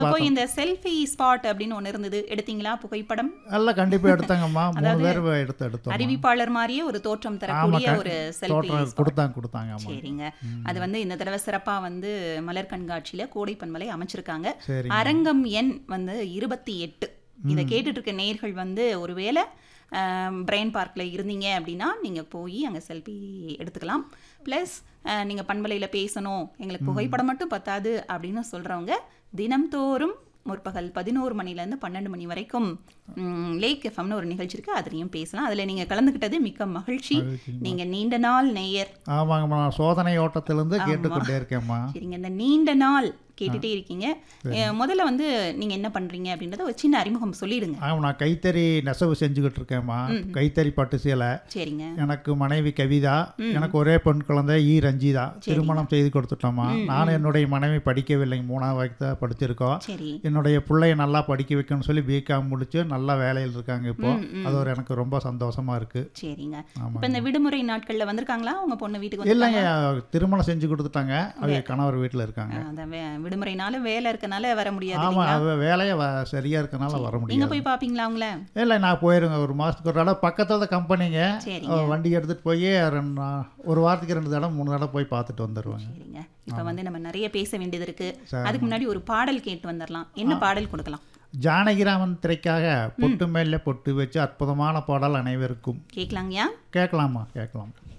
அப்போ இந்த selfie spot அப்படின்னு ஒன்று இருந்தது எடுத்தீங்களா புகைப்படம் எல்லாம் கண்டிப்பாக எடுத்தாங்கம்மா மூணு பேர் எடுத்து எடுத்தோம் அறிவிப்பாளர் மாதிரியே ஒரு தோற்றம் தரக்கூடிய ஆமா, ஒரு செல்ஃபி தோட்டம் கொடுத்தாங்க கொடுத்தாங்க ஆமாம் சரிங்க அது வந்து இந்த தடவை சிறப்பா வந்து மலர் கண்காட்சியில கோடைப்பன்மலை அமைச்சிருக்காங்க சரி அரங்கம் எண் வந்து இருபத்தி எட்டு இதை கேட்டுட்டு இருக்க நேர்கள் வந்து ஒருவேளை பிரெயின் பார்க்கில் இருந்தீங்க அப்படின்னா நீங்கள் போய் அங்கே செல்ஃபி எடுத்துக்கலாம் ப்ளஸ் நீங்கள் பண்பலையில் பேசணும் எங்களுக்கு புகைப்படம் மட்டும் பத்தாது அப்படின்னு சொல்கிறவங்க தினம்தோறும் முற்பகல் பதினோரு மணிலேருந்து பன்னெண்டு மணி வரைக்கும் ம், லேக் எஃப்எம்னு ஒரு நிகழ்ச்சி இருக்குது அதுலேயும் பேசலாம் அதில் நீங்கள் கலந்துக்கிட்டது மிக்க மகிழ்ச்சி நீங்கள் நீண்ட நாள் நேயர் ஆமாங்கம்மா நான் சோதனை ஓட்டத்திலிருந்து கேட்டுக்கொண்டே இருக்கேன்மா சரிங்க இந்த நீண்ட நாள் கேட்டுட்டே இருக்கீங்க அஹ், முதல்ல வந்து நீங்க என்ன பண்றீங்க அப்படின்றத ஒரு சின்ன அறிமுகம் சொல்லிடுங்க ஆமாம் நான் கைத்தறி நெசவு செஞ்சுக்கிட்டு இருக்கேன்மா கைத்தறி பட்டு சேலை சரிங்க எனக்கு மனைவி கவிதா எனக்கு ஒரே பெண் குழந்தை ஈ ரஞ்சிதா திருமணம் செய்து கொடுத்துட்டோமா நான் என்னுடைய மனைவி படிக்கவில்லைங்க மூணாவது வரைக்கும் தான் படிச்சிருக்கோம் சரி என்னுடைய பிள்ளைய நல்லா படிக்க வைக்கணும்னு சொல்லி பிகாம் முடிச்சு நல்ல வேலையில் இருக்காங்க இப்போ அது ஒரு எனக்கு ரொம்ப சந்தோஷமா இருக்கு சரிங்க இப்ப இந்த விடுமுறை நாட்கள்ல வந்திருக்காங்களா உங்க பொண்ணு வீட்டுக்கு வந்து இல்லைங்க திருமணம் செஞ்சு கொடுத்துட்டாங்க அவங்க கணவர் வீட்டில் இருக்காங்க அந்த வே- விடுமுறைனால வேலை இருக்கனால வர முடியாது ஆமாம் அது வேலையை வ- சரியா இருக்கனால வர நீங்க முடியாது போய் பாப்பீங்களா அவங்கள இல்லை நான் போயிருங்க ஒரு மாதத்துக்கு ஒரு தடவை பக்கத்தில் தான் கம்பெனிங்க சரிங்க வண்டி எடுத்துகிட்டு போய் ரெண்டு நா- ஒரு வாரத்துக்கு ரெண்டு தடவை மூணு தடவை போய் பார்த்துட்டு வந்துடுவாங்க சரிங்க இப்ப வந்து நம்ம நிறைய பேச வேண்டியது இருக்கு அதுக்கு முன்னாடி ஒரு பாடல் கேட்டு வந்துடலாம் என்ன பாடல் கொடுக்கலாம் ஜானகிராமன் திரைக்காக பொட்டு மேலே பொட்டு வச்சு அற்புதமான பாடல் அனைவருக்கும் கேட்கலாங்கயா கேட்கலாமா கேட்கலாம்